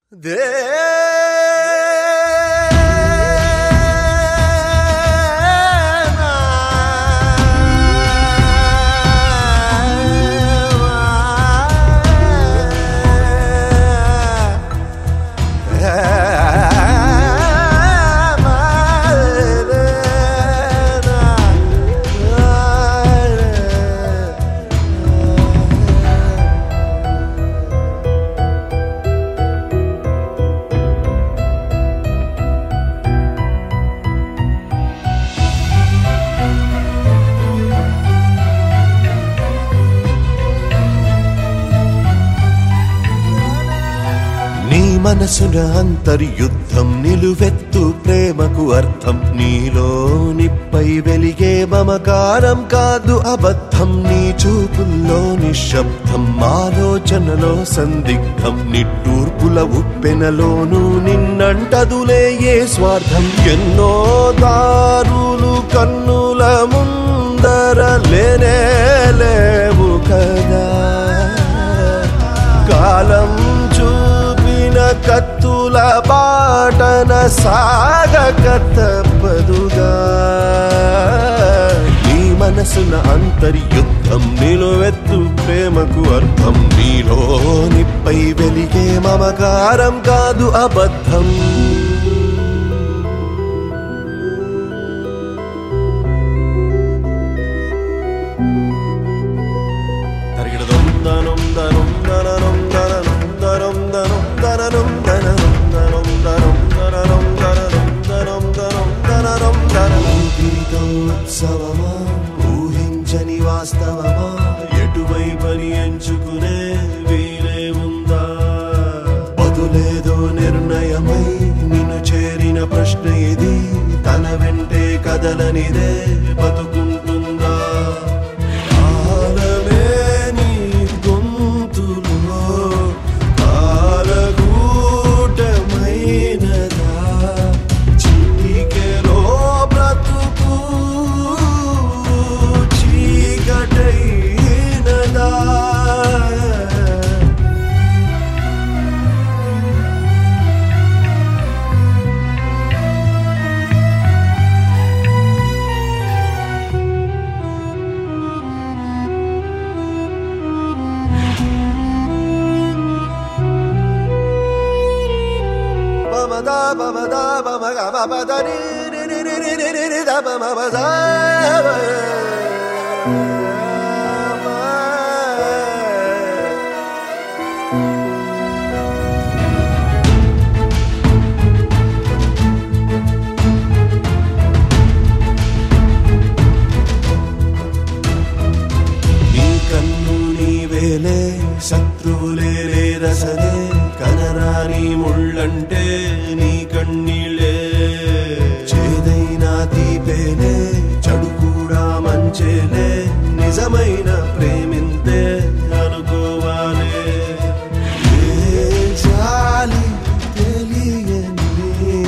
నీ మనసున అంతర్యుద్ధం నిలువెత్తు ప్రేమకు అర్థం నీలో నిప్పై వెలిగే మమకారం కాదు అబద్ధం నీ చూపుల్లో నిశ్శబ్దం ఆలోచనలో సందిగ్ధం నిట్టూర్పుల ఉప్పెనలోను నిన్నంటదులే ఏ స్వార్థం ఎన్నో దారులు కన్నుల ముందర లేనే లేవు కదా కాలం చూపిన కత్తుల బాటన సాగక తప్పదుగా నీ మనసున అంతర్యుద్ధం నిలువెత్తు ప్రేమకు అర్థం నీలో నిప్పై వెలిగే మమకారం కాదు అబద్ధం తరిగిడదం దనం దనం దననం దననం దనం దనం దననం దననం దనం దనం దననం దననం దనం దనం దననం దననం ఊపిరితో ఉత్సవమా ఊహించని వాస్తవమా ఎటువైపని ఎంచుకునే వీలే ఉందా బదులేదో నిర్ణయమై నిన్ను చేరిన ప్రశ్న ఇది తన వెంటే కదలనిదే బతుకుంటుందా కాలమే నీ గొంతులో కాలగూటమైనదా చిటికెలో బ్రతుకు చీకటైనదా Bamada bamada bamaga babada ni ni ni ni ni ni ni ni da bamabaza. నీ కన్ను నీవేలే శత్రువులే రసలే కనరాని ముళ్ళంటే నీ కన్నీళ్ళే చేదైనా తీపేలే చెడు కూడా మంచేలే నిజమైన ప్రేమింతే అనుకోవాలే ఏ జాలి తెలియని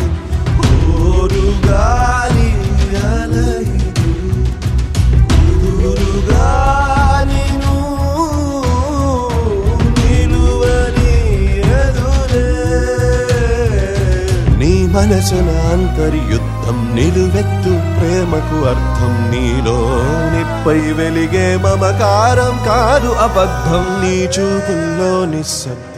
ఓరుగాలి అలయిదు కుదురుగా నిన్ను నిలువని ఎదురే. నీ మనసున అంతర్యుద్ధం నిలువెత్తు ప్రేమకు అర్థం నీలో నిప్పై వెలిగే మమకారం కాదు అబద్ధం నీ చూపుల్లో నిశ్శబ్దం